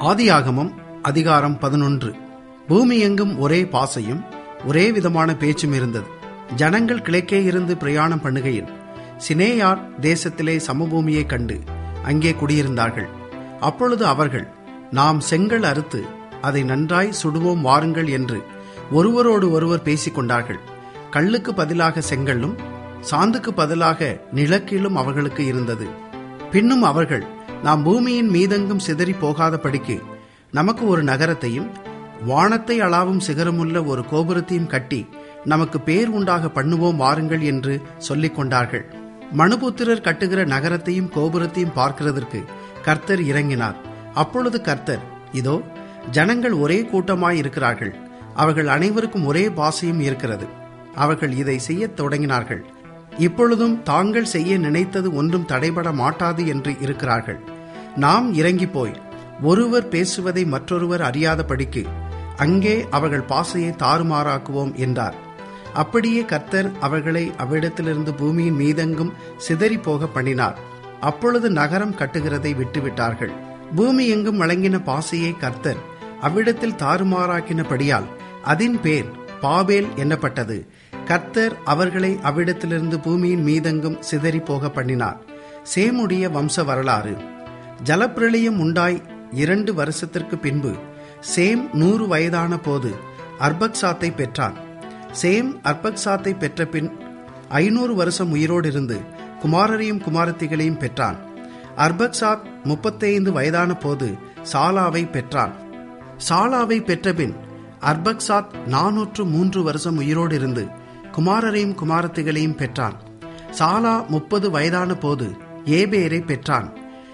ஆதியாகமம் அதிகாரம் பதினொன்று பூமி எங்கும் ஒரே பாசையும் ஒரே விதமான பேச்சும் இருந்தது ஜனங்கள் கிழக்கே இருந்து பிரயாணம் பண்ணுகையில் சினேயார் தேசத்திலே சமபூமியை கண்டு அங்கே குடியிருந்தார்கள் அப்பொழுது அவர்கள் நாம் செங்கல் அறுத்து அதை நன்றாய் சுடுவோம் வாருங்கள் என்று ஒருவரோடு ஒருவர் பேசிக் கொண்டார்கள் கல்லுக்கு பதிலாக செங்கல்லும் சாந்துக்கு பதிலாக நிலக்கீழும் அவர்களுக்கு இருந்தது பின்னும் அவர்கள் நாம் பூமியின் மீதெங்கும் சிதறி போகாதபடிக்கு நமக்கு ஒரு நகரத்தையும் வானத்தை அளாவும் சிகரமுள்ள ஒரு கோபுரத்தையும் கட்டி நமக்கு பேர் உண்டாக பண்ணுவோம் வாருங்கள் என்று சொல்லிக் கொண்டார்கள் மனுபுத்திரர் கட்டுகிற நகரத்தையும் கோபுரத்தையும் பார்க்கிறதற்கு கர்த்தர் இறங்கினார் அப்பொழுது கர்த்தர் இதோ ஜனங்கள் ஒரே கூட்டமாய் இருக்கிறார்கள் அவர்கள் அனைவருக்கும் ஒரே பாசையும் இருக்கிறது அவர்கள் இதை செய்யத் தொடங்கினார்கள் இப்பொழுதும் தாங்கள் செய்ய நினைத்தது ஒன்றும் தடைபட மாட்டாது என்று இருக்கிறார்கள் நாம் இறங்கி போய் ஒருவர் பேசுவதை மற்றொருவர் அறியாதபடிக்கு அங்கே அவர்கள் பாசையை தாறுமாறாக்குவோம் என்றார் அப்படியே கர்த்தர் அவர்களை அவ்விடத்திலிருந்து பூமியின் மீதெங்கும் சிதறி போக பண்ணினார் அப்பொழுது நகரம் கட்டுகிறதை விட்டுவிட்டார்கள் பூமி எங்கும் வழங்கின பாசையை கர்த்தர் அவ்விடத்தில் தாறுமாறாக்கினபடியால் அதின் பேர் பாபேல் என்னப்பட்டது கர்த்தர் அவர்களை அவ்விடத்திலிருந்து பூமியின் மீதெங்கும் சிதறி போக பண்ணினார் சேமுடைய வம்ச வரலாறு ஜலப்பிரளயம் உண்டாய் இரண்டு வருஷத்திற்கு பின்பு சேம் நூறு வயதான போது அர்பக்சாத்தை பெற்றான் சேம் அர்பக்சாத்தை பெற்ற பின் ஐநூறு வருஷம் உயிரோடு இருந்து குமாரரையும் குமாரத்திகளையும் பெற்றான் அர்பக்சாத் முப்பத்தைந்து வயதான போது சாலாவை பெற்றான் சாலாவை பெற்றபின் அர்பக்சாத் நானூற்று மூன்று வருஷம் உயிரோடு இருந்து குமாரரையும் குமாரத்திகளையும் பெற்றான் சாலா முப்பது வயதான போது ஏபேரை பெற்றான்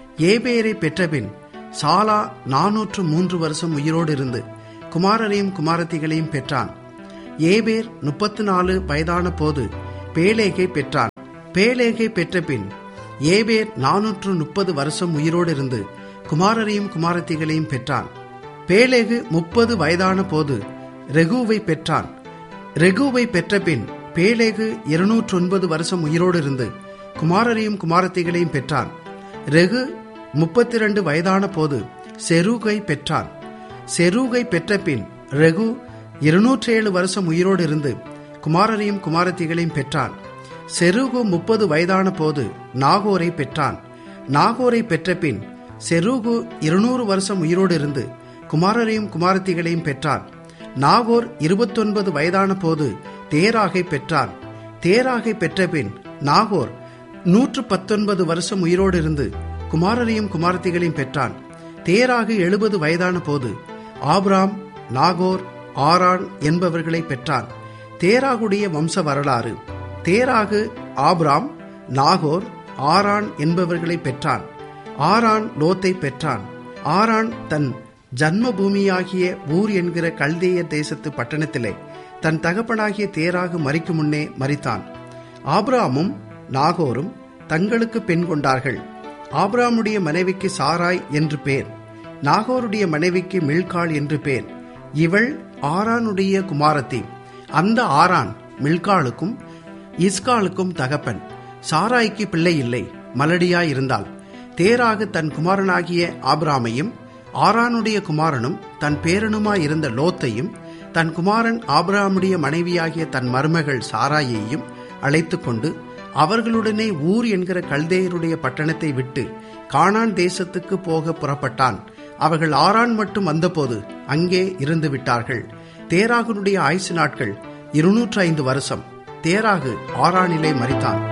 ஏபேரை பெற்றபின் சாலா நானூற்று மூன்று வருஷம் உயிரோடு இருந்து குமாரரையும் குமாரத்திகளையும் பெற்றான் ஏபேர் முப்பத்து நாலு வயதான போது பேலேகை பெற்றான் பேலேகை பெற்றபின் ஏபேர் நானூற்று முப்பது வருஷம் உயிரோடு இருந்து குமாரரையும் குமாரத்திகளையும் பெற்றான் பேலேகு முப்பது வயதான போது ரெகுவை பெற்றான் ரெகுவை பெற்றபின் பேலேகு இருநூற்று ஒன்பது வருஷம் உயிரோடு இருந்து குமாரரையும் குமாரத்திகளையும் பெற்றான் ரெகு முப்பத்தி இரண்டு வயதான போது செருகை பெற்றான் செருகை பெற்றபின் ரெகு இருநூற்றேழு வருஷம் உயிரோடு இருந்து குமாரரையும் குமாரத்திகளையும் பெற்றான் செருகு முப்பது வயதான போது நாகோரை பெற்றான் நாகோரை பெற்றபின் செருகு இருநூறு வருஷம் உயிரோடு இருந்து குமாரரையும் குமாரத்திகளையும் பெற்றான் நாகோர் இருபத்தொன்பது வயதான போது தேராகை பெற்றான் தேராகை பெற்றபின் நாகோர் நூற்று பத்தொன்பது வருஷம் உயிரோடு இருந்து குமாரரையும் குமாரத்திகளையும் பெற்றான் தேராகு எழுபது வயதான போது ஆப்ராம் நாகோர் ஆரான் என்பவர்களை பெற்றான் தேராகுடைய வம்ச வரலாறு தேராகு ஆப்ராம் நாகோர் ஆரான் என்பவர்களை பெற்றான் ஆரான் லோத்தை பெற்றான் ஆரான் தன் ஜன்ம பூமியாகிய ஊர் என்கிற கல்தேய தேசத்து பட்டணத்திலே தன் தகப்பனாகிய தேராகு மறிக்கும் முன்னே மறித்தான் ஆப்ராமும் நாகோரும் தங்களுக்கு பெண் கொண்டார்கள் ஆப்ராமுடைய மனைவிக்கு சாராய் என்று பேர் நாகோருடைய மனைவிக்கு மில்காள் என்று பேர் இவள் ஆரானுடைய குமாரத்தி அந்த ஆரான் மில்காளுக்கும் இஸ்காலுக்கும் தகப்பன் சாராய்க்கு பிள்ளை இல்லை மலடியாய் இருந்தாள் தேராகு தன் குமாரனாகிய ஆப்ராமையும் ஆரானுடைய குமாரனும் தன் பேரனுமாயிருந்த லோத்தையும் தன் குமாரன் ஆப்ராமுடைய மனைவியாகிய தன் மருமகள் சாராயையும் அழைத்து கொண்டு அவர்களுடனே ஊர் என்கிற கல்தேயருடைய பட்டணத்தை விட்டு கானான் தேசத்துக்கு போக புறப்பட்டான் அவர்கள் ஆறான் மட்டும் வந்தபோது அங்கே இருந்து விட்டார்கள் தேராகனுடைய ஆயுசு நாட்கள் இருநூற்று ஐந்து வருஷம் தேராகு ஆறானிலே மறித்தான்